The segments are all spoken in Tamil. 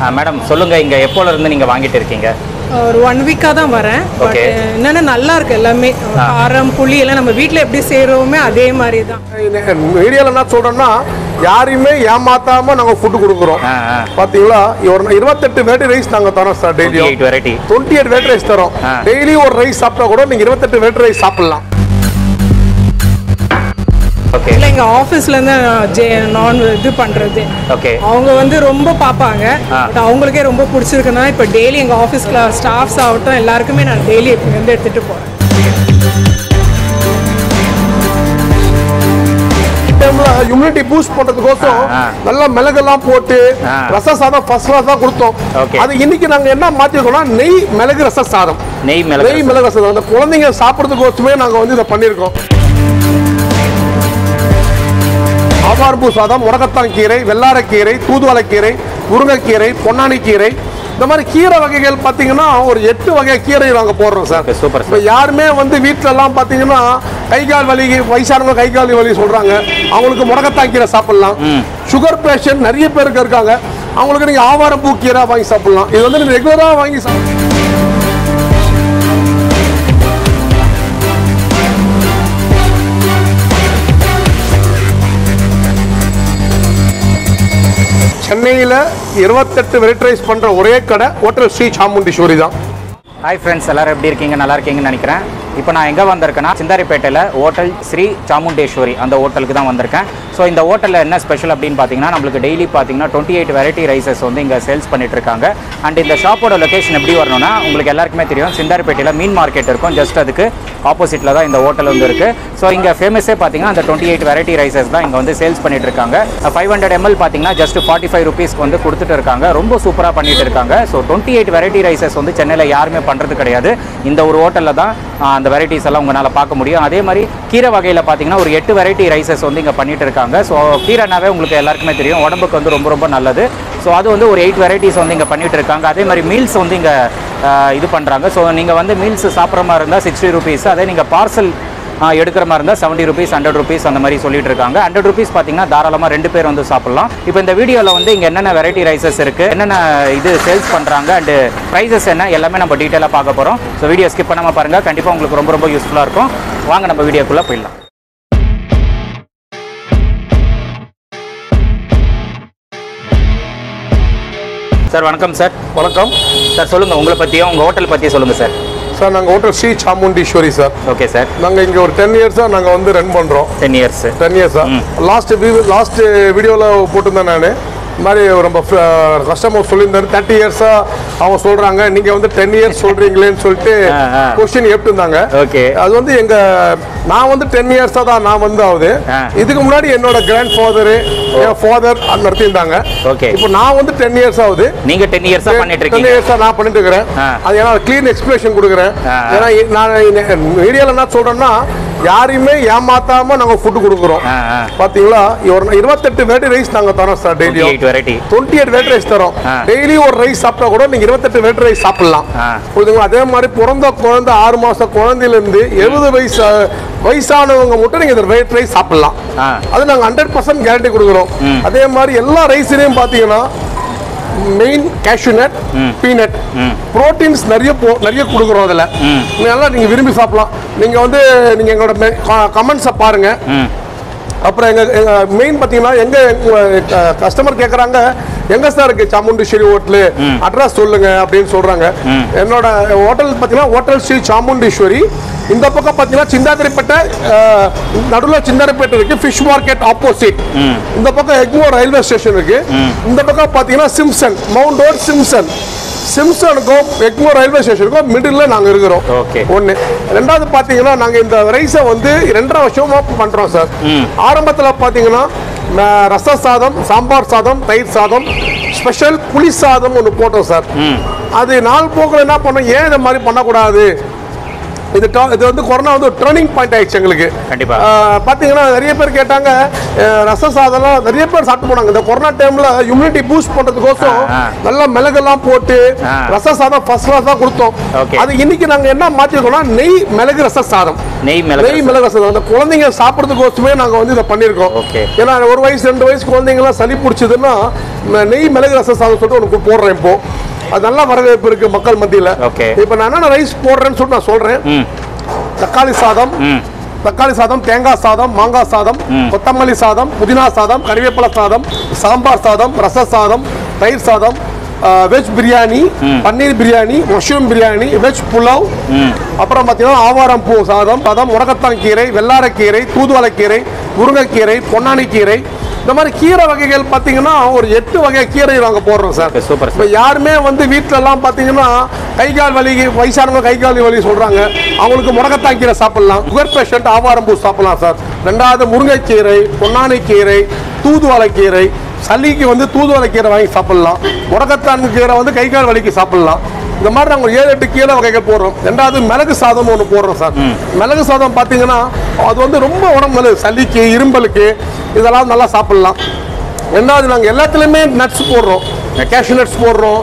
மேடம் சொல்லுங்க இங்க எப்போல இருந்து நீங்க வாங்கிட்டு இருக்கீங்க ஒரு ஒன் வீக்காக தான் வரேன் பட் Okay. என்னென்ன நல்லா இருக்கு எல்லாமே காரம் புளி எல்லாம் நம்ம வீட்டில் எப்படி செய்கிறோமே அதே மாதிரி தான் மீடியாவில் என்ன சொல்றோம்னா யாரையுமே ஏமாத்தாம நாங்க ஃபுட் கொடுக்குறோம் ஆ, ஆ. பாத்தீங்களா ஒரு இருபத்தெட்டு வெரைட்டி ரைஸ் நாங்க தரோம் சார் டெய்லியும் eight variety twenty eight variety rice தரோம் ஆ. டெய்லி ஒரு ரைஸ் சாப்பிட்டா கூட நீங்க இருபத்தெட்டு வெரைட்டி ரைஸ் சாப்பிடலாம் ஓகே இல்லை எங்கள் ஆஃபீஸ்லேருந்து ஜே நான் இது பண்ணுறது ஓகே அவங்க வந்து ரொம்ப பார்ப்பாங்க ஆ. பட் அவங்களுக்கே ரொம்ப பிடிச்சிருக்குன்னா இப்போ டெய்லி எங்கள் ஆஃபீஸில் ஸ்டாஃப்ஸ் ஆகட்டும் எல்லாருக்குமே நான் டெய்லி வந்து எடுத்துகிட்டு போகிறேன் டைம்ல இம்யூனிட்டி பூஸ்ட் பண்றதுக்கோசம் ஆ, ஆ. நல்லா மிளகெல்லாம் போட்டு ஆ. ரச சாதம் ஃபர்ஸ்ட் கிளாஸ் தான் கொடுத்தோம் Okay. அது இன்னைக்கு நாங்க என்ன மாத்திருக்கோம்னா நெய் மிளகு ரச சாதம் நெய் மிளகு நெய் மிளகு ரச சாதம் அந்த குழந்தைங்க சாப்பிட்றதுக்கோசமே நாங்க வந்து இதை பண்ணியிருக்கோம் ஆவார்பூ சாதம் முடக்கத்தான் கீரை வெள்ளாரக்கீரை தூதுவளைக்கீரை முருங்கைக்கீரை பொன்னானி கீரை இந்த மாதிரி கீரை வகைகள் பார்த்தீங்கன்னா ஒரு எட்டு வகை கீரை நாங்கள் போடுறோம் சார் Okay, super, இப்போ யாருமே வந்து வீட்ல எல்லாம் பார்த்தீங்கன்னா கை கால் வலி வயசானவங்க கை கால் வலி சொல்றாங்க அவங்களுக்கு முடக்கத்தான் கீரை சாப்பிடலாம் சுகர் பேஷண்ட் நிறைய பேருக்கு இருக்காங்க அவங்களுக்கு நீங்க ஆவாரப்பூ கீரை வாங்கி சாப்பிடலாம் இது வந்து நீங்க ரெகுலராக வாங்கி சாப்பிடலாம் சென்னையில் இருபத்தெட்டு வெரைட்டி ரைஸ் பண்ணுற ஒரே கடை ஹோட்டல் ஸ்ரீ சாமுண்டீஸ்வரி தான் ஹாய் ஃப்ரெண்ட்ஸ் எல்லாரும் எப்படி இருக்கீங்க நல்லா இருக்கீங்கன்னு நினைக்கிறேன் இப்போ நான் எங்கே வந்திருக்கேன்னா சிந்தாரிப்பேட்டையில் ஹோட்டல் ஸ்ரீ சாமுண்டேஸ்வரி அந்த ஹோட்டலுக்கு தான் வந்திருக்கேன் ஸோ இந்த ஹோட்டலில் என்ன ஸ்பெஷல் அப்படின்னு பார்த்தீங்கன்னா நம்மளுக்கு டெய்லி பார்த்தீங்கன்னா டுவெண்ட்டி எயிட் வெரைட்டி ரைசஸ் வந்து இங்கே சேல்ஸ் பண்ணிட்டு இருக்காங்க அண்ட் இந்த ஷாப்போட லொகேஷன் எப்படி வரணும்னா உங்களுக்கு எல்லாருக்குமே தெரியும் சிந்தாரிப்பேட்டையில் மீன் மார்க்கெட் இருக்கும் ஜஸ்ட் அதுக்கு ஆப்போசிட்டில் தான் இந்த ஹோட்டல் வந்து இருக்குது ஸோ இங்கே ஃபேமஸே பார்த்தீங்கன்னா அந்த டுவெண்ட்டி எயிட் வெரைட்டி ரைசஸ் தான் இங்கே வந்து சேல்ஸ் பண்ணிட்டு இருக்காங்க ஃபைவ் ஹண்ட்ரட் எம்எல் பார்த்தீங்கன்னா ஜஸ்ட் ஃபார்ட்டி ஃபைவ் ருபீஸ்க்கு வந்து கொடுத்துட்டு இருக்காங்க ரொம்ப சூப்பராக பண்ணிட்டு இருக்காங்க so twenty eight variety rices வந்து சென்னையில் யாருமே பண்ணுறது கிடையாது இந்த ஒரு ஹோட்டலில் தான் ஆ, அந்த வெரைட்டிஸ் எல்லாம் உங்களால் பார்க்க முடியும் அதே மாதிரி கீரை வகையில் பார்த்தீங்கன்னா ஒரு எட்டு வெரைட்டி ரைசஸ் வந்து இங்கே பண்ணிட்டு இருக்காங்க ஸோ கீரைனாவே உங்களுக்கு எல்லாருக்குமே தெரியும் உடம்புக்கு வந்து ரொம்ப ரொம்ப நல்லது ஸோ அது வந்து ஒரு எயிட் வெரைட்டிஸ் வந்து இங்கே பண்ணிட்டு இருக்காங்க அதே மாதிரி மீல்ஸ் வந்து இங்கே இது பண்ணுறாங்க ஸோ நீங்கள் வந்து மீல்ஸ் சாப்பிட்ற மாதிரி இருந்தால் சிக்ஸ்டி ருபீஸ் அதே நீங்கள் பார்சல் எடுக்கிற மாதிரி இருந்தால் செவன்ட்டி ருபீஸ் ஹண்ட்ரட் ருபீஸ் அந்த மாதிரி சொல்லிட்டு இருக்காங்க ஹண்ட்ரட் ருபீஸ் பார்த்தீங்கன்னா தாராளமாக ரெண்டு பேர் வந்து சாப்பிடலாம் இப்போ இந்த வீடியோவில் வந்து இங்கே என்னென்ன வெரைட்டி ரைசஸ் இருக்குது என்னென்ன இது சேல்ஸ் பண்ணுறாங்க அண்டு ப்ரைஸஸ் என்ன எல்லாமே நம்ம டீட்டெயிலாக பார்க்க போகிறோம் ஸோ வீடியோ ஸ்கிப் பண்ணாமல் பாருங்கள் கண்டிப்பாக உங்களுக்கு ரொம்ப ரொம்ப யூஸ்ஃபுல்லாக இருக்கும் வாங்க நம்ம வீடியோக்குள்ளே போயிடலாம் சார் வணக்கம் சார் வணக்கம் சார் சொல்லுங்கள் உங்களை பற்றியும் உங்கள் ஹோட்டல் பற்றியும் சொல்லுங்கள் சார் சார் நாங்கள் hotel Sri Chamundeswari sir okay sir நாங்கள் இங்கே ஒரு டென் இயர்ஸாக நாங்கள் வந்து ரன் பண்ணுறோம் டென் இயர்ஸ் டென் இயர்ஸா லாஸ்ட் லாஸ்ட் வீடியோவில் போட்டிருந்தேன் நான் இந்த மாதிரி ரொம்ப கஸ்டமர் சொல்லியிருந்தாரு தேர்ட்டி இயர்ஸாக அவங்க சொல்கிறாங்க நீங்கள் வந்து டென் இயர்ஸ் சொல்கிறீங்களேன்னு சொல்லிட்டு ஆ, ஆ. கொஸ்டின் இருந்தாங்க ஓகே அது வந்து எங்க நான் வந்து டென் இயர்ஸாக தான் நான் வந்து ஆகுது ஆ. இதுக்கு முன்னாடி என்னோட கிராண்ட் ஃபாதரு என் ஃபாதர் நடத்தியிருந்தாங்க Okay. இப்போ நான் வந்து டென் இயர்ஸ் ஆகுது நீங்கள் டென் இயர்ஸாக பண்ணிட்டு டென் இருக்கீங்க இயர்ஸாக நான் பண்ணிட்டு இருக்கிறேன் ஆ. அது ஏன்னா க்ளீன் எக்ஸ்பிளேஷன் கொடுக்குறேன் ஆ, ஆ. ஏன்னா இ- நான் மீடியாவில் என்ன சொல்கிறேன்னா யாரையுமே ஏமாத்தாம நாங்கள் ஃபுட்டு கொடுக்குறோம் ஆ, ஆ. பார்த்தீங்களா ஒரு இருபத்தெட்டு வெரைட்டி ரைஸ் நாங்கள் தரோம் சார் டெய்லியும் eight variety twenty eight variety rice தரோம் ஆ. டெய்லி ஒரு ரைஸ் சாப்பிட்டா கூட நீங்க இருபத்தெட்டு வெரைட்டி ரைஸ் சாப்பிடலாம் ஆ. புரியுதுங்களா அதே மாதிரி பிறந்த குழந்தை ஆறு மாசம் குழந்தையில இருந்து எழுபது வயசு வயசானவங்க மட்டும் நீங்க இந்த வெரைட்டி ரைஸ் சாப்பிடலாம் ஆ. அது நாங்க ஹண்ட்ரட் பர்சன்ட் கேரண்டி கொடுக்குறோம் அதே மாதிரி எல்லா ரைஸ்லயும் பாத்தீங்கன்னா main cashew nut peanut proteins நிறைய போ நிறைய கொடுக்குறோம் அதில் நல்லா நீங்க விரும்பி சாப்பிடலாம் நீங்க வந்து நீங்க எங்களோட கமெண்ட்ஸை பாருங்க அப்புறம் எங்க எங்க மெயின் பாத்தீங்கன்னா எங்க கஸ்டமர் கேக்குறாங்க எங்க சார் இருக்கு சாமுண்டீஸ்வரி ஹோட்டலு அட்ரஸ் சொல்லுங்க அப்படின்னு சொல்றாங்க என்னோட ஹோட்டல் பாத்தீங்கன்னா ஹோட்டல் ஸ்ரீ சாமுண்டீஸ்வரி இந்த பக்கம் பாத்தீங்கன்னா சிந்தாதிரிப்பேட்டை நடுவில் சிந்தாதிரிப்பேட்டை இருக்கு ஃபிஷ் மார்க்கெட் ஆப்போசிட் இந்த பக்கம் எக்மோர் ரயில்வே ஸ்டேஷன் இருக்கு இந்த பக்கம் பாத்தீங்கன்னா சிம்சன் மவுண்ட் ரோட் சிம்சன் சிம்சனுக்கும் எக்மோர் ரயில்வே ஸ்டேஷனுக்கும் மிடில் நாங்க இருக்கிறோம் Okay. ஒன்று ரெண்டாவது பார்த்தீங்கன்னா நாங்கள் இந்த ரைஸை வந்து ரெண்டரை வருஷமா பண்ணுறோம் சார் ஆரம்பத்தில் பார்த்தீங்கன்னா ம- ரச சாதம் சாம்பார் சாதம் தயிர் சாதம் ஸ்பெஷல் புளி சாதம் ஒன்று போட்டோம் சார் அது நாள் போக்கில் என்ன பண்ணோம் ஏன் இந்த மாதிரி பண்ணக்கூடாது இது to- இது வந்து கொரோனா வந்து ஒரு டேர்னிங் பாயிண்ட் ஆயிடுச்சு எங்களுக்கு கண்டிப்பா. ஆஹ் பாத்தீங்கன்னா நிறைய பேர் கேட்டாங்க அஹ் ரச சாதம்லாம் நிறைய பேர் சாப்பிட்டு போனாங்க இந்த கொரோனா டைம்ல இம்யூனிட்டி பூஸ்ட் பண்றதுக்கோசம் ஆ, ஆ. நல்லா மிளகெல்லாம் போட்டு ஆ. ரச சாதம் ஃபர்ஸ்ட் கிளாஸ் தான் கொடுத்தோம் Okay. அது இன்னைக்கு நாங்க என்ன மாத்திருக்கோம்னா நெய் மிளகு ரச சாதம் நெய் மிளகு நெய் மிளகு ரசம் அந்த குழந்தைங்க சாப்பிட்றதுக்கோசமே நாங்க வந்து இதை பண்ணியிருக்கோம் Okay. ஏன்னா ஒரு வயசு ரெண்டு வயசு குழந்தைங்கலாம் சளி பிடிச்சதுன்னா ம- நெய் மிளகு ரசம் சாதம் சொல்லிட்டு உனக்கு போடுறேன் இப்போ அது நல்ல வரவேற்பு இருக்கு மக்கள் மத்தியில Okay. இப்போ நான் என்னென்ன ரைஸ் போடுறேன்னு சொல்லிட்டு நான் சொல்றேன் ம் தக்காளி சாதம் ம் தக்காளி சாதம் தேங்காய் சாதம் மாங்காய் சாதம் கொத்தமல்லி சாதம் புதினா சாதம் கறிவேப்பிலை சாதம் சாம்பார் சாதம் ரச சாதம் தயிர் சாதம் veg biryani paneer biryani mushroom biryani veg pulao அப்புறம் பார்த்தீங்கன்னா ஆவாரம் பூ சாதம் சாதம் முடக்கத்தான் கீரை வெள்ளாரக்கீரை தூதுவளைக்கீரை முருங்கைக்கீரை பொன்னானி கீரை இந்த மாதிரி கீரை வகைகள் பார்த்தீங்கன்னா ஒரு எட்டு வகை கீரை நாங்கள் போடுறோம் சார் Okay, super, sir. இப்போ யாருமே வந்து வீட்ல எல்லாம் பார்த்தீங்கன்னா கை கால் வலி வயசானவங்க கை கால் வலி சொல்றாங்க அவங்களுக்கு முடக்கத்தான் கீரை சாப்பிடலாம் சுகர் பேஷண்ட் ஆவாரம்பூ சாப்பிடலாம் சார் ரெண்டாவது முருங்கைக்கீரை பொன்னானி கீரை தூதுவளை கீரை சளிக்கு வந்து தூதுவளை கீரை வாங்கி சாப்பிடலாம் முடக்கத்தான் கீரை வந்து கை கால் வலிக்கு சாப்பிடலாம் இந்த மாதிரி நாங்கள் ஏழு எட்டு கீரை வகைகள் போடுறோம் ரெண்டாவது மிளகு சாதம் ஒன்று போடுறோம் சார் மிளகு சாதம் பார்த்தீங்கன்னா அது வந்து ரொம்ப உடம்பு நல்லது சளிக்கு இரும்பலுக்கு இதெல்லாம் நல்லா சாப்பிடலாம் ரெண்டாவது நாங்கள் எல்லாத்துலேயுமே நட்ஸ் போடுறோம் கேஷ்யூ நட்ஸ் போடுறோம்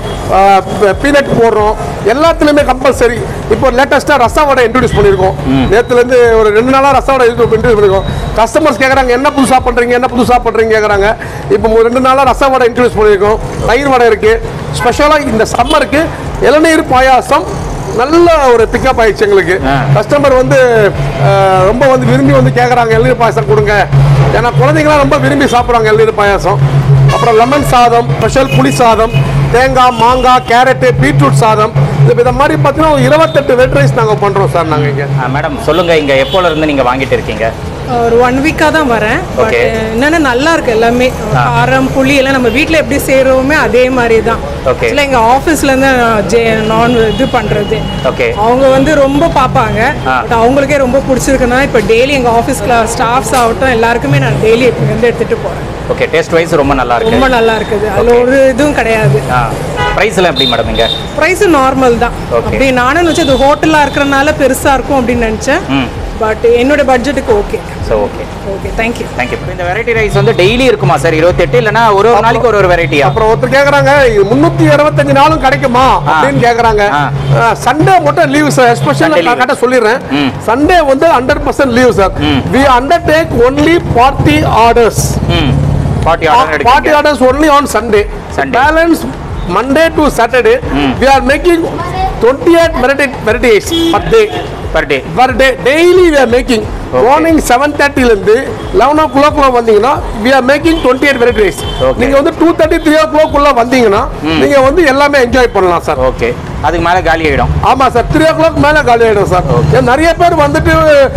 பீனட் போடுறோம் எல்லாத்துலேயுமே கம்பல்சரி இப்போ லேட்டஸ்ட்டாக ரச வடை இன்ட்ரடியூஸ் பண்ணியிருக்கோம் நேற்றுலேருந்து ஒரு ரெண்டு நாளாக ரச வடை இன்ட்ரடியூஸ் பண்ணியிருக்கோம் கஸ்டமர்ஸ் கேட்குறாங்க என்ன புதுசாக பண்ணுறீங்க என்ன புதுசாக பண்ணுறீங்க கேட்குறாங்க இப்போ ஒரு ரெண்டு நாளாக ரச வடை இன்ட்ரடியூஸ் பண்ணியிருக்கோம் தயிர் வடை இருக்குது ஸ்பெஷலாக இந்த சம்மருக்கு இளநீர் பாயாசம் நல்ல ஒரு பிக்கப் ஆயிடுச்சு எங்களுக்கு ஆ. கஸ்டமர் வந்து அஹ், ரொம்ப வந்து விரும்பி வந்து கேட்குறாங்க இளநீர் பாயாசம் கொடுங்க ஏன்னா குழந்தைங்களாம் ரொம்ப விரும்பி சாப்பிட்றாங்க இளநீர் பாயாசம் அப்புறம் லெமன் சாதம் ஸ்பெஷல் புளி சாதம் தேங்காய் மாங்காய் கேரட்டு பீட்ரூட் சாதம் இது இந்த மாதிரி பார்த்தீங்கன்னா ஒரு இருபத்தெட்டு வெட் ரைஸ் நாங்கள் பண்ணுறோம் சார் நாங்கள் இங்கே மேடம் சொல்லுங்க இங்க எப்போல இருந்து நீங்க வாங்கிட்டு இருக்கீங்க ஒரு ஒன் வீக்காக தான் வரேன் பட் Okay. என்னென்ன நல்லா இருக்கு எல்லாமே காரம் புளி எல்லாம் நம்ம வீட்டில் எப்படி செய்கிறோமே அதே மாதிரி தான் Okay. இல்லை எங்கள் ஆஃபீஸ்லேருந்து ஜே நான் இது பண்ணுறது ஓகே அவங்க வந்து ரொம்ப பார்ப்பாங்க ஆ. பட் அவங்களுக்கே ரொம்ப பிடிச்சிருக்குன்னா இப்போ டெய்லி எங்கள் ஆஃபீஸில் ஸ்டாஃப்ஸ் ஆகட்டும் எல்லாருக்குமே நான் டெய்லி வந்து எடுத்துகிட்டு போகிறேன் ஓகே டேஸ்ட் வைஸ் ரொம்ப நல்லா இருக்கு ரொம்ப நல்லா இருக்குது அதில் ஒரு இதுவும் கிடையாது ஆ ப்ரைஸ் எல்லாம் எப்படி மேடம் இங்க ப்ரைஸ் நார்மல் தான் Okay. அப்படி நானும் நினச்சேன் இது ஹோட்டலாக இருக்கிறனால பெருசாக இருக்கும் அப்படின்னு நினச்சேன் ம் பட் என்னோட பட்ஜெட்டுக்கு okay so okay okay thank you thank you இந்த வெரைட்டி ரைஸ் வந்து டெய்லி இருக்குமா சார் இருபத்தெட்டு இல்லைன்னா ஒரு ஒரு நாளைக்கு ஒரு ஒரு வெரைட்டியா அப்புறம் ஒருத்தர் கேக்குறாங்க இது முன்னூத்தி இருபத்தஞ்சு நாளும் கிடைக்குமா அப்படின்னு கேக்குறாங்க ஆ. சண்டே மட்டும் லீவ் சார் எஸ்பெஷல் Sunday நான் leave. கரெக்டாக சொல்லிடுறேன் ம். சண்டே வந்து hundred percent leave sir we undertake only party orders hmm forty order party எடுக்கீங்க orders only on Sunday Sunday. Balance Monday to Saturday we are making twenty eight variety varieties per day per day per day daily we are making Okay. Morning seven தேர்ட்டிலேருந்து லெவன் ஓ கிளாக்ல வந்தீங்கன்னா we are making twenty eight varieties Okay. நீங்க வந்து டூ தேர்ட்டி த்ரீ ஓ கிளாக்குள்ள வந்தீங்கன்னா நீங்க வந்து எல்லாமே என்ஜாய் பண்ணலாம் சார் ஓகே அதுக்கு மேலே காலி ஆகிடும் ஆமா சார் த்ரீ ஓ கிளாக் மேல காலி ஆயிடும் சார் ஏன் நிறைய பேர் வந்துட்டு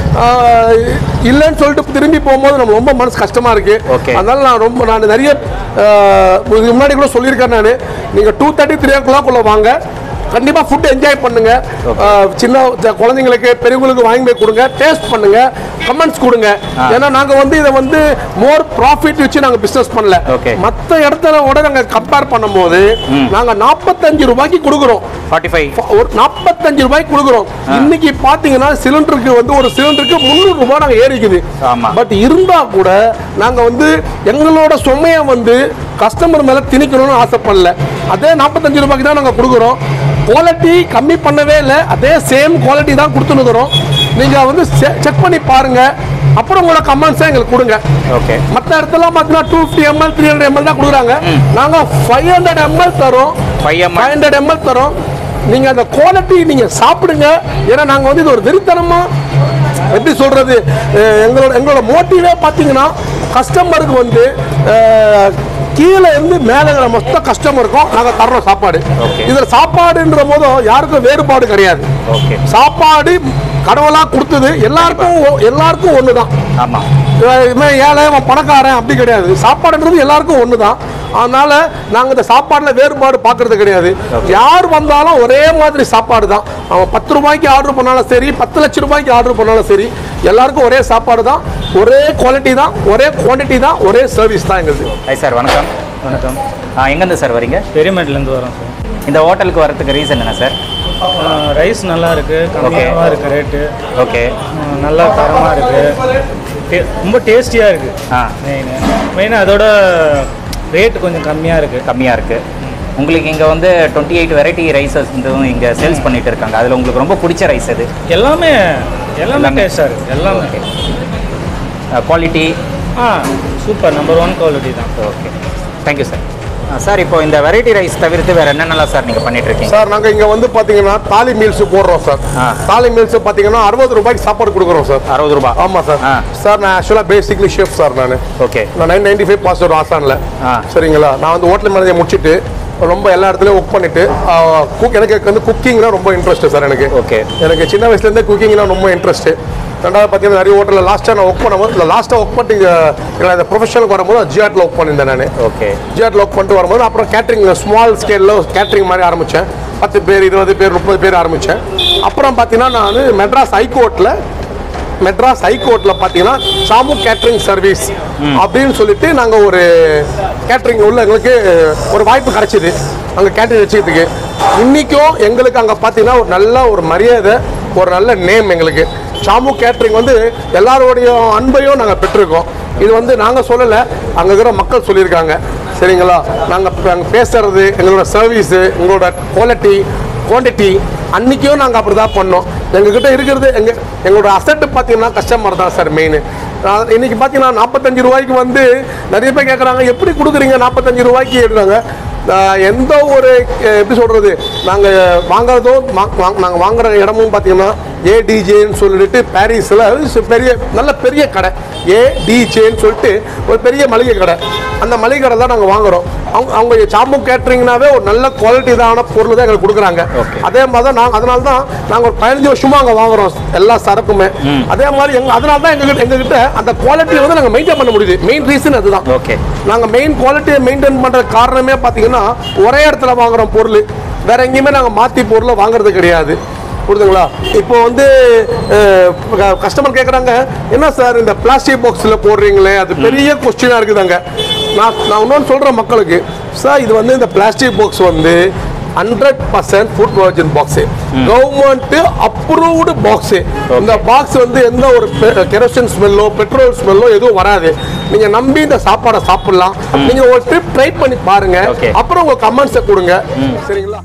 ஆஹ், இல்லைன்னு சொல்லிட்டு திரும்பி போகும்போது நம்ம ரொம்ப மனசு கஷ்டமா இருக்கு Okay. அதனால நான் ரொம்ப நான் நிறைய ஆஹ், இதுக்கு முன்னாடி கூட சொல்லியிருக்கேன் நான் நீங்க two thirty three o'clock உள்ள வாங்க கண்டிப்பா ஃபுட் என்ஜாய் பண்ணுங்க ஆஹ், சின்ன த- குழந்தைங்களுக்கு பெரியவங்களுக்கு வாங்கி போய் கொடுங்க டேஸ்ட் பண்ணுங்க கமெண்ட்ஸ் கொடுங்க ஏன்னா நாங்க வந்து இதை வந்து மோர் ப்ராஃபிட் வச்சு நாங்க பிசினஸ் பண்ணல Okay. மற்ற இடத்துல விட நாங்க கம்பேர் பண்ணும்போது நாங்க நாற்பத்தஞ்சு ரூபாய்க்கு கொடுக்குறோம் ஃபார்ட்டி ஃபைவ் ஒரு நாற்பத்தஞ்சு ரூபாய்க்கு கொடுக்குறோம் இன்னைக்கு பாத்தீங்கன்னா சிலிண்டருக்கு வந்து ஒரு சிலிண்டருக்கு முந்நூறு ரூபாய் நாங்க ஏறிக்குது ஆமா. பட் இருந்தா கூட நாங்க வந்து எங்களோட சுமையை வந்து கஸ்டமர் மேல திணிக்கணும்னு ஆசைப்படல அதே நாற்பத்தஞ்சு ரூபாய்க்கு தான் நாங்க கொடுக்குறோம் குவாலிட்டி கம்மி பண்ணவே இல்லை அதே சேம் குவாலிட்டி தான் கொடுத்துனுக்குறோம் நீங்க வந்து செக் பண்ணி பாருங்க அப்புறம் உங்களோட கமெண்ட்ஸை எங்களுக்கு கொடுங்க ஓகே மற்ற இடத்துல பார்த்தீங்கன்னா two fifty ml three hundred ml தான் கொடுக்குறாங்க நாங்க ஃபைவ் ஹண்ட்ரட் எம்எல் தரோம் five M five hundred ml தரோம் நீங்க அந்த குவாலிட்டி நீங்க சாப்பிடுங்க ஏன்னா நாங்க வந்து இது ஒரு வெறித்தனமா எப்படி சொல்றது அஹ் எங்களோட எங்களோட மோட்டிவே பார்த்தீங்கன்னா கஸ்டமருக்கு வந்து அஹ், கீழே இருந்து மேலே இருக்கிற மொத்த கஸ்டமருக்கும் நாங்கள் தர்றோம் சாப்பாடு Okay. இதில் சாப்பாடுன்ற போதும் யாருக்கும் வேறுபாடு கிடையாது ஓகே சாப்பாடு கடவுளாக கொடுத்தது எல்லாருக்கும் ஒ- எல்லாருக்கும் ஒன்று தான் ஆமாம் இவன் ஏழை அவன் பணக்காரன் அப்படி கிடையாது சாப்பாடுன்றது எல்லாருக்கும் ஒன்று தான் அதனால நாங்கள் இந்த சாப்பாடில் வேறுபாடு பார்க்கறது கிடையாது யார் வந்தாலும் ஒரே மாதிரி சாப்பாடு தான் அவன் பத்து ரூபாய்க்கு ஆர்டர் பண்ணாலும் சரி பத்து லட்ச ரூபாய்க்கு ஆர்டர் பண்ணாலும் சரி எல்லாருக்கும் ஒரே சாப்பாடு தான் ஒரே குவாலிட்டி தான் ஒரே குவான்டிட்டி தான் ஒரே சர்வீஸ் தான் எங்களுக்கு ஹாய் சார் வணக்கம் வணக்கம் ஆ எங்கேருந்து சார் வரீங்க பெரியமேட்லேருந்து வரோம் சார் இந்த ஹோட்டலுக்கு வரதுக்கு ரீசன் என்ன சார் ரைஸ் நல்லா இருக்கு கம்மியாக இருக்கு ரேட்டு ஓகே நல்லா தரமாக இருக்கு டே- ரொம்ப டேஸ்டியாக இருக்கு ஆ மெயின் மெயினாக அதோட ரேட் கொஞ்சம் கம்மியாக இருக்கு கம்மியாக இருக்குது உங்களுக்கு இங்கே வந்து டுவெண்ட்டி எயிட் வெரைட்டி ரைஸஸ் வந்து இங்கே சேல்ஸ் பண்ணிட்டு இருக்காங்க அதில் உங்களுக்கு ரொம்ப பிடிச்ச ரைஸ் எது எல்லாமே எல்லாமே எல்லாமே. டேஸ்டாக இருக்கு எல்லாமே குவாலிட்டி ஆ சூப்பர் நம்பர் ஒன் குவாலிட்டி தான் ஓகே தேங்க்யூ சார் சார் இப்போ இந்த வெரைட்டி ரைஸ் தவிர்த்து வேறு என்னென்னலாம் சார் நீங்கள் பண்ணிட்டு இருக்கீங்க சார் நாங்க இங்க வந்து பாத்தீங்கன்னா தாலி மீல்ஸ் போடுறோம் சார் ஆ. தாலி மீல்ஸ் பாத்தீங்கன்னா அறுபது ரூபாய்க்கு சாப்பாடு கொடுக்குறோம் சார் அறுபது ரூபா ஆமா சார் ஆ. சார் நான் ஆக்சுவலா பேசிக்லி ஷெஃப் சார் நான் ஓகே நான் nine ninety five pass out ஆசான்ல ஆ. சரிங்களா நான் வந்து ஹோட்டல் மேனேஜர் முடிச்சுட்டு ரொம்ப எல்லா இடத்துலயும் ஒர்க் பண்ணிட்டு குக் எனக்கு வந்து குக்கிங்னா ரொம்ப இன்ட்ரெஸ்ட் சார் எனக்கு Okay. எனக்கு சின்ன வயசுலேருந்தே குக்கிங்னா ரொம்ப இன்ட்ரெஸ்ட் ரெண்டாவது பார்த்தீங்கன்னா நிறைய ஹோட்டலில் லாஸ்ட்டாக நான் ஒர்க் பண்ணும்போது இல்லை லாஸ்ட்டாக ஒர்க் பண்ணிட்டு இங்கே இந்த ப்ரொஃபஷனுக்கு வரும்போது ஜிஆர்டில் ஒர்க் பண்ணியிருந்தேன் நான் ஓகே ஜிஆர்டில் ஒர்க் பண்ணிட்டு வரும்போது அப்புறம் கேட்ரிங் ஸ்மால் ஸ்கேலில் கேட்ரிங் மாதிரி ஆரம்பித்தேன் பத்து பேர் இருபது பேர் முப்பது பேர் ஆரம்பித்தேன் அப்புறம் பார்த்தீங்கன்னா நான் மெட்ராஸ் ஹைகோர்ட்டில் மெட்ராஸ் ஹைகோர்ட்டில் பார்த்தீங்கன்னா சாமு கேட்ரிங் சர்வீஸ் அப்படின்னு சொல்லிட்டு நாங்கள் ஒரு கேட்ரிங் உள்ள எங்களுக்கு ஒரு வாய்ப்பு கிடைச்சிது அங்கே கேட்ரிங் வச்சுக்கிறதுக்கு இன்றைக்கும் எங்களுக்கு அங்கே பார்த்தீங்கன்னா ஒரு நல்ல ஒரு மரியாதை ஒரு நல்ல நேம் எங்களுக்கு சாமு கேட்ரிங் வந்து எல்லாருடைய அன்பையும் நாங்கள் பெற்றிருக்கோம் இது வந்து நாங்கள் சொல்லலை அங்கே இருக்கிற மக்கள் சொல்லியிருக்காங்க சரிங்களா நாங்கள் நாங்கள் பேசுறது எங்களோட சர்வீஸு எங்களோட குவாலிட்டி குவான்டிட்டி அன்றைக்கும் நாங்கள் அப்படி தான் பண்ணோம் எங்ககிட்ட இருக்கிறது எங்கள் எங்களோட அசட்டு பார்த்தீங்கன்னா கஸ்டமர் தான் சார் மெயின் இன்னைக்கு பார்த்தீங்கன்னா நாற்பத்தஞ்சு ரூபாய்க்கு வந்து நிறைய பேர் கேட்குறாங்க எப்படி கொடுக்குறீங்க நாற்பத்தஞ்சு ரூபாய்க்கு எடுறாங்க எந்த ஒரு அஹ், எப்படி சொல்கிறது நாங்கள் வாங்குறதோ நாங்கள் வாங்குற இடமும் பார்த்தீங்கன்னா ஏடிஜேன்னு சொல்லிட்டு பாரிஸில் பெரிய நல்ல பெரிய கடை ஏடிஜேன்னு சொல்லிட்டு ஒரு பெரிய மளிகை கடை அந்த மளிகை கடை தான் நாங்கள் வாங்குறோம் அவங்க அவங்க சாம்பு கேட்ரிங்னாவே ஒரு நல்ல குவாலிட்டி தான பொருள் தான் எங்களுக்கு கொடுக்குறாங்க Okay. அதே மாதிரி தான் நாங்கள் அதனால தான் நாங்கள் ஒரு பதினஞ்சு வருஷமா அங்கே வாங்குறோம் எல்லா சரக்குமே அதே மாதிரி எங்க அதனால தான் எங்ககிட்ட எங்ககிட்ட அந்த குவாலிட்டியை வந்து நாங்கள் மெயின்டைன் பண்ண முடியுது மெயின் ரீசன் அதுதான் ஓகே நாங்கள் மெயின் குவாலிட்டியை மெயின்டைன் பண்ணுற காரணமே பார்த்தீங்கன்னா ஒரே இடத்துல வாங்குறோம் பொருள் வேற எங்கேயுமே நாங்கள் மாற்றி பொருளை வாங்குறது கிடையாது புரியுதுங்களா இப்போ வந்து கஸ்டமர் கேட்குறாங்க என்ன சார் இந்த பிளாஸ்டிக் பாக்ஸில் போடுறீங்களே அது பெரிய கொஸ்டினாக இருக்குதாங்க நான் நான் இன்னொன்று சொல்கிறேன் மக்களுக்கு சார் இது வந்து இந்த பிளாஸ்டிக் பாக்ஸ் வந்து hundred percent food provision box government approved box இந்த பாக்ஸ் வந்து எந்த ஒரு கெரோசின் ஸ்மெல்லோ பெட்ரோல் ஸ்மெல்லோ எதுவும் வராது நீங்க நம்பி இந்த சாப்பாடை சாப்பிடலாம் நீங்க ஒரு ட்ரிப் ட்ரை பண்ணி பாருங்க Okay. அப்புறம் உங்க கமெண்ட்ஸை கொடுங்க சரிங்களா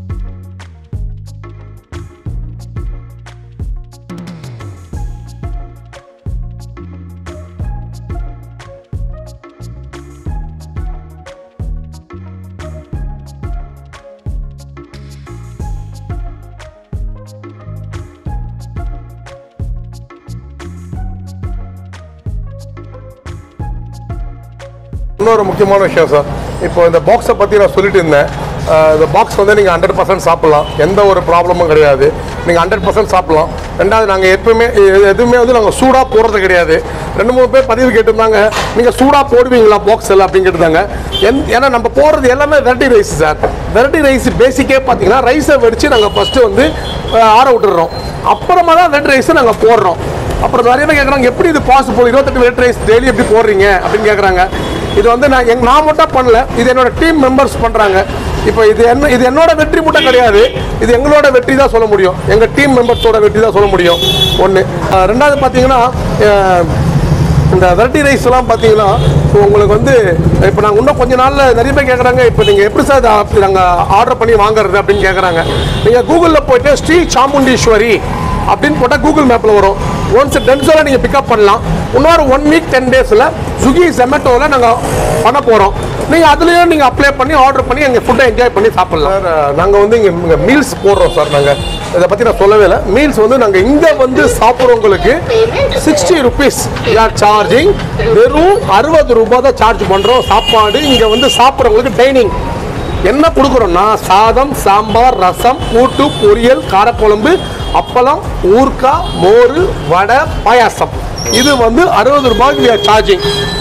இன்னொரு முக்கியமான விஷயம் சார் இப்போ இந்த பாக்ஸை பற்றி நான் சொல்லிட்டு இருந்தேன் அஹ் இந்த பாக்ஸ் வந்து நீங்கள் ஹண்ட்ரட் பர்சன்ட் சாப்பிட்லாம் எந்த ஒரு ப்ராப்ளமும் கிடையாது நீங்கள் ஹண்ட்ரட் பர்சன்ட் சாப்பிட்லாம் ரெண்டாவது நாங்கள் எப்பவுமே எ- எதுவுமே வந்து நாங்கள் சூடாக போடுறது கிடையாது ரெண்டு மூணு பேர் பதிவு கேட்டிருந்தாங்க நீங்கள் சூடாக போடுவீங்களா பாக்ஸ் எல்லாம் அப்படின்னு கேட்டிருந்தாங்க என் ஏன்னா நம்ம போடுறது எல்லாமே variety rice sir variety rice பேசிக்கே பார்த்தீங்கன்னா ரைஸை வெடித்து நாங்கள் ஃபஸ்ட்டு வந்து அஹ், ஆற விட்டுடுறோம் அப்புறமா தான் வெரைட்டி ரைஸை நாங்கள் போடுறோம் அப்புறம் நிறைய பேர் கேட்குறாங்க எப்படி இது பாசிபிள் இருபத்தெட்டு வெரைட்டி ரைஸ் டெய்லி எப்படி போடுறீங்க அப்படின்னு கேட்குறாங்க இது வந்து நான் எங் நான் மட்டும் பண்ணல இது என்னோட டீம் மெம்பர்ஸ் பண்ணுறாங்க இப்போ இது என்ன இது என்னோட வெற்றி மட்டும் கிடையாது இது எங்களோட வெற்றி தான் சொல்ல முடியும் எங்கள் டீம் மெம்பர்ஸோட வெற்றி தான் சொல்ல முடியும் ஒன்று ரெண்டாவது பார்த்தீங்கன்னா அஹ், இந்த வெரைட்டி ரைஸ்லாம் பார்த்தீங்கன்னா இப்போ உங்களுக்கு வந்து இப்போ நாங்கள் இன்னும் கொஞ்ச நாளில் நிறைய பேர் கேட்குறாங்க இப்போ நீங்கள் எப்படி சார் இதை நாங்கள் ஆர்டர் பண்ணி வாங்குறது அப்படின்னு கேட்குறாங்க நீங்கள் கூகுளில் போயிட்டு ஸ்ரீ சாமுண்டீஸ்வரி அப்படின்னு போட்டால் கூகுள் மேப்பில் வரும் ஒன்ஸ் டென்ஸோவில் நீங்கள் பிக்கப் பண்ணலாம் இன்னொரு ஒன் வீக் டென் டேஸில் ஸ்விக்கி ஜொமேட்டோவில் நாங்கள் பண்ண போகிறோம் நீங்கள் அதுலேயும் நீங்கள் அப்ளை பண்ணி ஆர்டர் பண்ணி எங்கள் ஃபுட்டை என்ஜாய் பண்ணி சாப்பிட்லாம் சார் நாங்கள் வந்து இங்கே இங்கே மீல்ஸ் போடுறோம் சார் நாங்கள் இதை பற்றி நான் சொல்லவே இல்லை மீல்ஸ் வந்து நாங்கள் இங்கே வந்து சாப்பிட்றவங்களுக்கு சிக்ஸ்டி ருபீஸ் ஆர் சார்ஜிங் வெறும் அறுபது ரூபாய் தான் சார்ஜ் பண்ணுறோம் சாப்பாடு இங்கே வந்து சாப்பிட்றவங்களுக்கு டைனிங் என்ன கொடுக்குறோம்னா சாதம் சாம்பார் ரசம் கூட்டு பொரியல் காரக்குழம்பு அப்பளம் ஊர்க்காய் மோர் வடை பாயாசம் இது வந்து அறுபது ரூபாய்க்கு சார்ஜிங்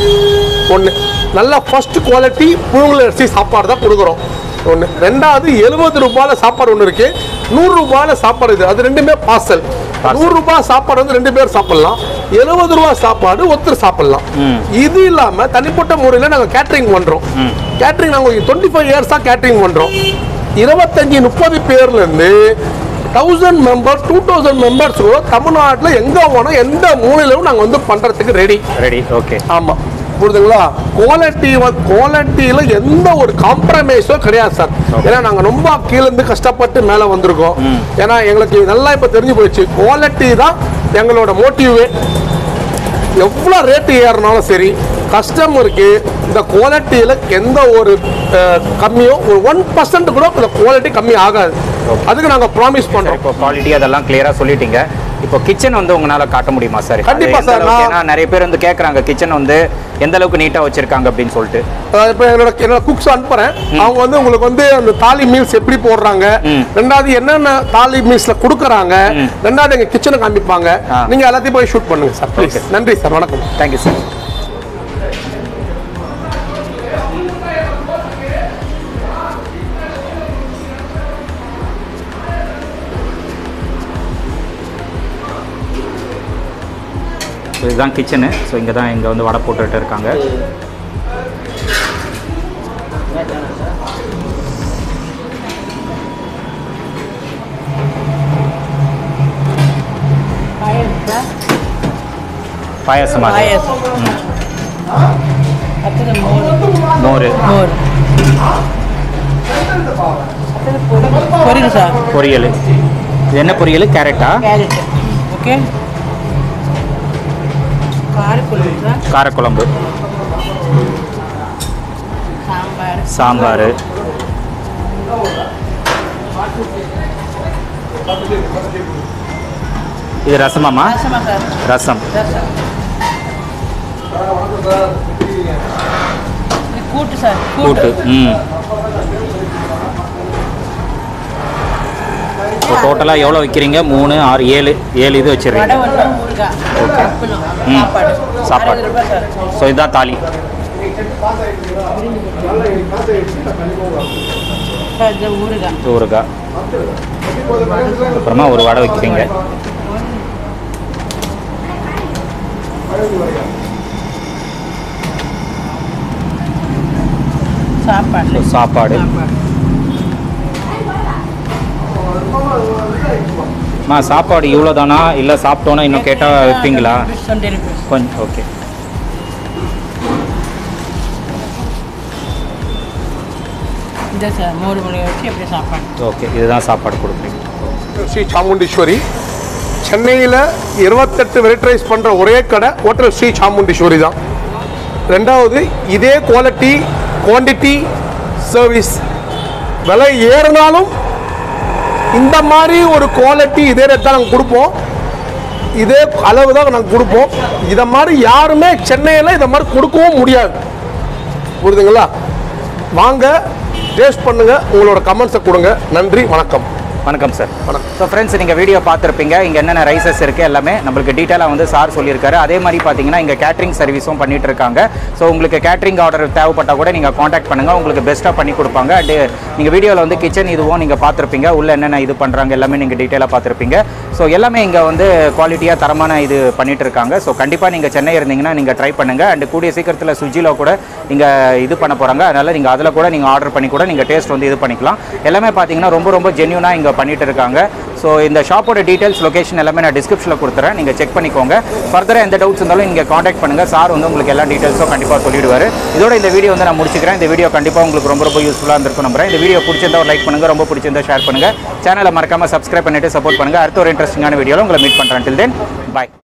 ஒன்று நல்ல ஃபர்ஸ்ட் குவாலிட்டி புழுங்கல் அரிசி சாப்பாடு தான் கொடுக்குறோம் ஒன்று ரெண்டாவது எழுபது ரூபாயில் சாப்பாடு ஒன்று இருக்கு நூறு ரூபாயில் சாப்பாடு இது அது ரெண்டுமே பார்சல் நூறு ரூபாய் சாப்பாடு வந்து ரெண்டு பேர் சாப்பிடலாம் எழுபது ரூபாய் சாப்பாடு ஒருத்தர் சாப்பிடலாம் இது இல்லாம தனிப்பட்ட முறையில் நாங்கள் கேட்டரிங் பண்றோம் கேட்டரிங் நாங்கள் டுவெண்ட்டி ஃபைவ் இயர்ஸாக கேட்டரிங் பண்றோம் இருபத்தஞ்சி முப்பது பேர்லேருந்து thousand members two thousand members தமிழ்நாட்டில் எங்கே போனால் எந்த மூலையிலும் நாங்கள் வந்து பண்ணுறதுக்கு ரெடி ரெடி ஓகே ஆமாம் புரியுதுங்களா குவாலிட்டி குவாலிட்டியில் எந்த ஒரு காம்ப்ரமைஸும் கிடையாது சார் ஏன்னா நாங்கள் ரொம்ப கீழேருந்து கஷ்டப்பட்டு மேலே வந்திருக்கோம் ஏன்னா எங்களுக்கு நல்லா இப்போ தெரிஞ்சு போயிடுச்சு குவாலிட்டி தான் எங்களோட மோட்டிவே எவ்வளோ ரேட்டு ஏறினாலும் சரி கஸ்டமருக்கு இந்த குவாலிட்டியில் எந்த ஒரு அஹ், கம்மியோ ஒரு ஒன் பர்சன்ட் கூட இந்த குவாலிட்டி கம்மி ஆகாது அதுக்கு நாங்கள் ப்ராமிஸ் பண்ணுறோம் இப்போ குவாலிட்டி அதெல்லாம் கிளியரா சொல்லிட்டீங்க இப்போ கிச்சன் வந்து உங்களால காட்ட முடியுமா சார் கண்டிப்பா அது எந்த சார், அளவுக்கு? நான்- ஏன்னா நிறைய பேர் வந்து கேக்குறாங்க கிச்சன் வந்து எந்த அளவுக்கு நீட்டா வச்சிருக்காங்க அப்படின்னு சொல்லிட்டு அதாவது இப்போ என்னோட என்னோட குக்ஸ் அனுப்புறேன் அவங்க வந்து உங்களுக்கு வந்து அந்த தாலி மீல்ஸ் எப்படி போடுறாங்க ம். ரெண்டாவது என்னென்ன தாலி மீல்ஸ்ல கொடுக்குறாங்க ம். ரெண்டாவது எங்க கிச்சனை காமிப்பாங்க ஆ. நீங்க எல்லாத்தையும் போய் ஷூட் பண்ணுங்க சார் ப்ளீஸ் Okay. நன்றி சார் வணக்கம் தேங்க்யூ சார் ஸோ இதுதான் கிச்சனு ஸோ இங்கே தான் இங்கே வந்து வடை போட்டுட்டு இருக்காங்க பாயாசமா அது? பாயாசம் அடுத்தது மோர் மோர் மோர் பொரியல் சார் பொரியல் இது என்ன பொரியல் கேரட்டா கேரட் ஓகே காரக்குழம்பு சார் காரக்குழம்பு சாம்பார் சாம்பார் இது ரசமாமா ரசமா சார் ரசம் ரசம் இது கூட்டு சார் கூட்டு ம் இப்போ டோட்டலாக எவ்வளோ வைக்கிறீங்க மூணு ஆறு ஏழு ஏழு இது வடை வச்சிடுறீங்க ஒன்று ஊறுகாய் அப்பளம் ம். சாப்பாடு சாப்பாடு. அறுபது ரூபாய் சார் ஸோ இதுதான் தாலி சார் இது ஊறுகாய் இது ஊறுகாய் அப்புறமா ஒரு வடை வைக்கிறீங்க சாப்பாடு ஸோ சாப்பாடு சாப்பாடு அம்மா சாப்பாடு இவ்வளோ தானா இல்லை சாப்பிட்டோன்னா இன்னும் கேட்டால் வைப்பீங்களா டுவெண்ட்டி ருபீஸ் கொஞ்சம் ஓகே இந்த சார் மோர் மிளகா வச்சு அப்படியே சாப்பாடு ஓகே இதுதான் சாப்பாடு கொடுக்குறீங்க ஸ்ரீ சாமுண்டீஸ்வரி சென்னையில் இருபத்தெட்டு வெரைட்டி ரைஸ் பண்ணுற ஒரே கடை ஹோட்டல் ஸ்ரீ சாமுண்டீஸ்வரி தான் ரெண்டாவது இதே குவாலிட்டி குவாண்டிட்டி சர்வீஸ் விலை ஏறினாலும் இந்த மாதிரி ஒரு குவாலிட்டி இதே ரேட் தான் நாங்கள் கொடுப்போம் இதே அளவு தான் நாங்கள் கொடுப்போம் இதை மாதிரி யாருமே சென்னையில் இதை மாதிரி கொடுக்கவும் முடியாது புரியுதுங்களா வாங்க டேஸ்ட் பண்ணுங்க உங்களோட கமெண்ட்ஸை கொடுங்க நன்றி வணக்கம் வணக்கம் சார் வணக்கம். ஸோ ஃப்ரெண்ட்ஸ் நீங்கள் வீடியோ பார்த்துருப்பீங்க இங்கே என்னென்ன ரைசஸ் இருக்குது எல்லாமே நம்மளுக்கு டீட்டெயிலாக வந்து சார் சொல்லியிருக்காரு அதே மாதிரி பார்த்தீங்கன்னா இங்கே கேட்ரிங் சர்வீஸும் பண்ணிட்டு இருக்காங்க ஸோ உங்களுக்கு கேட்ரிங் ஆர்டர் தேவைப்பட்டால் கூட நீங்கள் காண்டாக்ட் பண்ணுங்கள் உங்களுக்கு பெஸ்ட்டாக பண்ணி கொடுப்பாங்க அண்டு நீங்கள் வீடியோவில் வந்து கிச்சன் இதுவும் நீங்கள் பார்த்துருப்பீங்க உள்ள என்னென்ன இது பண்ணுறாங்க எல்லாமே நீங்கள் டீட்டெயிலாக பார்த்துருப்பீங்க ஸோ எல்லாமே இங்கே வந்து குவாலிட்டியாக தரமான இது பண்ணிட்டு இருக்காங்க ஸோ கண்டிப்பாக நீங்கள் சென்னை இருந்தீங்கன்னா நீங்கள் ட்ரை பண்ணுங்கள் அண்ட் கூடிய சீக்கிரத்தில் சுஜியில் கூட நீங்கள் இது பண்ண போகிறாங்க அதனால் நீங்கள் அதில் கூட நீங்கள் ஆர்டர் பண்ணி கூட நீங்கள் டேஸ்ட் வந்து இது பண்ணிக்கலாம் எல்லாமே பார்த்தீங்கன்னா ரொம்ப ரொம்ப ஜென்யூனாக இங்கே பண்ணிட்டு இருக்காங்க ஸோ இந்த ஷாப்போட டீட்டெயில்ஸ் லொகேஷன் எல்லாமே நான் டிஸ்கிரிப்ஷனில் கொடுத்துறேன் நீங்கள் செக் பண்ணிக்கோங்க ஃபர்தராக எந்த டவுட்ஸ் இருந்தாலும் நீங்கள் காண்டாக்ட் பண்ணுங்கள் சார் வந்து உங்களுக்கு எல்லா டீட்டெயில்ஸும் கண்டிப்பாக சொல்லிடுவார் இதோட இந்த வீடியோ வந்து நான் முடிச்சுக்கிறேன் இந்த வீடியோ கண்டிப்பாக உங்களுக்கு ரொம்ப ரொம்ப யூஸ்ஃபுல்லாக இருந்திருக்கும் நம்புறேன் இந்த வீடியோ பிடிச்சிருந்தா ஒரு லைக் பண்ணுங்கள் ரொம்ப பிடிச்சிருந்தா ஷேர் பண்ணுங்கள் சேனலை மறக்காமல் சப்ஸ்கிரைப் பண்ணிட்டு சப்போர்ட் பண்ணுங்கள் அடுத்த ஒரு இன்ட்ரெஸ்டிங்கான வீடியோவில் உங்களை மீட் பண்ணுறேன் டில் தென் பாய்